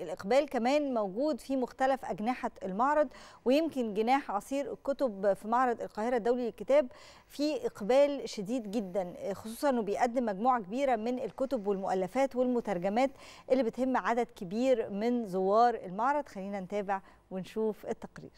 الإقبال كمان موجود في مختلف أجنحة المعرض ويمكن جناح عصير الكتب في معرض القاهرة الدولي للكتاب في إقبال شديد جدا خصوصا أنه بيقدم مجموعة كبيرة من الكتب والمؤلفات والمترجمات اللي بتهم عدد كبير من زوار المعرض خلينا نتابع ونشوف التقرير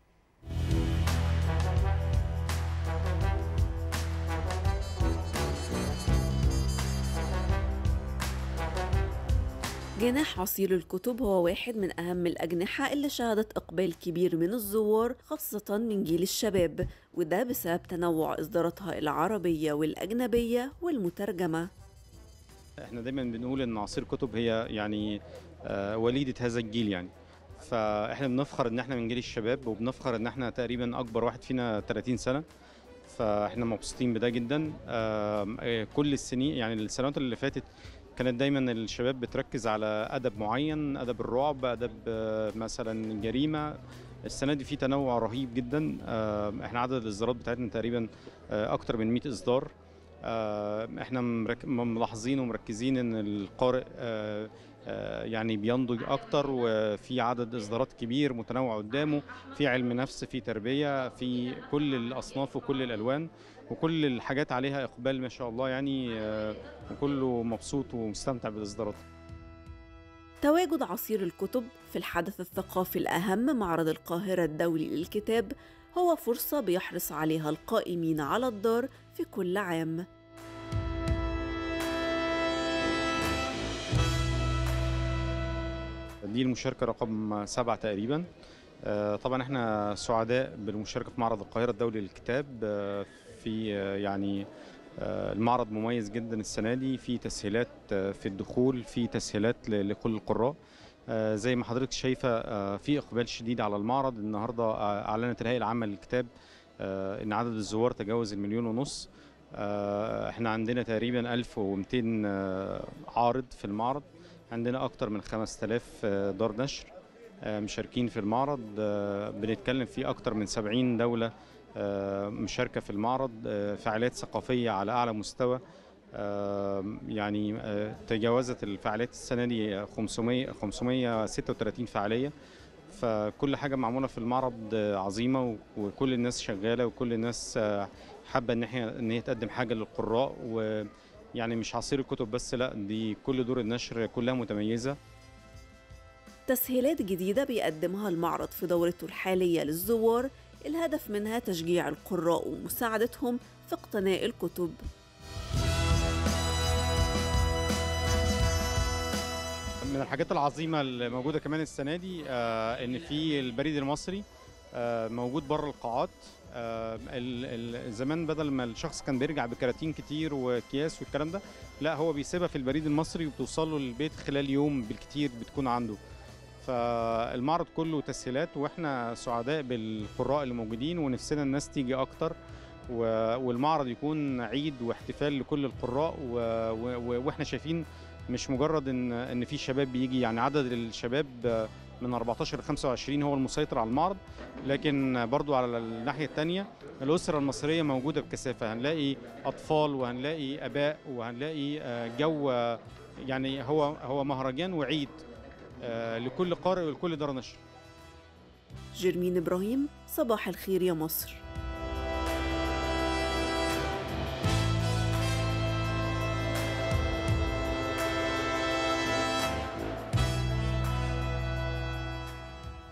جناح عصير الكتب هو واحد من أهم الأجنحة اللي شهدت إقبال كبير من الزوار خاصة من جيل الشباب وده بسبب تنوع إصداراتها العربية والأجنبية والمترجمة احنا دايما بنقول ان عصير كتب هي يعني آه، وليدة هذا الجيل يعني فاحنا بنفخر ان احنا من جيل الشباب وبنفخر ان احنا تقريبا اكبر واحد فينا 30 سنة فاحنا مبسوطين بده جدا آم، آه، كل السنين يعني السنوات اللي فاتت كانت دايما الشباب بتركز على ادب معين ادب الرعب ادب آه، مثلا الجريمه السنه دي في تنوع رهيب جدا آم، احنا عدد الاصدارات بتاعتنا تقريبا آه، اكتر من 100 اصدار آه، احنا مرك- ملاحظين ومركزين ان القارئ آه، آه، يعني بينضج اكتر وفي عدد اصدارات كبير متنوع قدامه في علم نفس في تربيه في كل الاصناف وكل الالوان وكل الحاجات عليها اقبال ما شاء الله يعني آه، وكله مبسوط ومستمتع بالاصدارات تواجد عصير الكتب في الحدث الثقافي الأهم معرض القاهرة الدولي للكتاب هو فرصة بيحرص عليها القائمين على الدار في كل عام دي المشاركة رقم سبعة تقريبا آه، طبعا احنا سعداء بالمشاركة في معرض القاهرة الدولي للكتاب آه، في آه، يعني آه، المعرض مميز جدا السنة دي في تسهيلات آه، في الدخول في تسهيلات ل- لكل القراء آه، زي ما حضرتك شايفة آه، في إقبال شديد على المعرض النهاردة آه، أعلنت الهيئة العامة للكتاب آه، إن عدد الزوار تجاوز المليون ونص آه، احنا عندنا تقريبا 1200 آه، عارض في المعرض عندنا أكتر من 5000 آه، دار نشر آه، مشاركين في المعرض آه، بنتكلم في أكتر من 70 دولة آه، مشاركة في المعرض آه، فعاليات ثقافية على أعلى مستوى آه، يعني آه، تجاوزت الفعاليات السنة دي 500 536 فعالية فكل حاجة معمولة في المعرض آه، عظيمة و- وكل الناس شغالة وكل الناس آه، حابة إن هي إن هي تقدم حاجة للقراء ويعني مش عصير الكتب بس لا دي كل دور النشر كلها متميزة تسهيلات جديدة بيقدمها المعرض في دورته الحالية للزوار الهدف منها تشجيع القراء ومساعدتهم في اقتناء الكتب من الحاجات العظيمة اللي موجودة كمان السنة دي آه، إن في البريد المصري آه، موجود بره القاعات آه، ال- ال- زمان بدل ما الشخص كان بيرجع بكراتين كتير واكياس والكلام ده لا هو بيسيبها في البريد المصري وبتوصل له البيت خلال يوم بالكتير بتكون عنده فالمعرض كله تسهيلات واحنا سعداء بالقراء اللي موجودين ونفسنا الناس تيجي اكتر و- والمعرض يكون عيد واحتفال لكل القراء و- و- واحنا شايفين مش مجرد ان ان في شباب بيجي يعني عدد الشباب آه، من 14 ل 25 هو المسيطر على المعرض لكن برضو على الناحيه الثانيه الاسره المصريه موجوده بكثافه هنلاقي اطفال وهنلاقي اباء وهنلاقي آه، جو آه، يعني هو هو مهرجان وعيد آه، لكل قارئ ولكل دار نشر جرمين إبراهيم صباح الخير يا مصر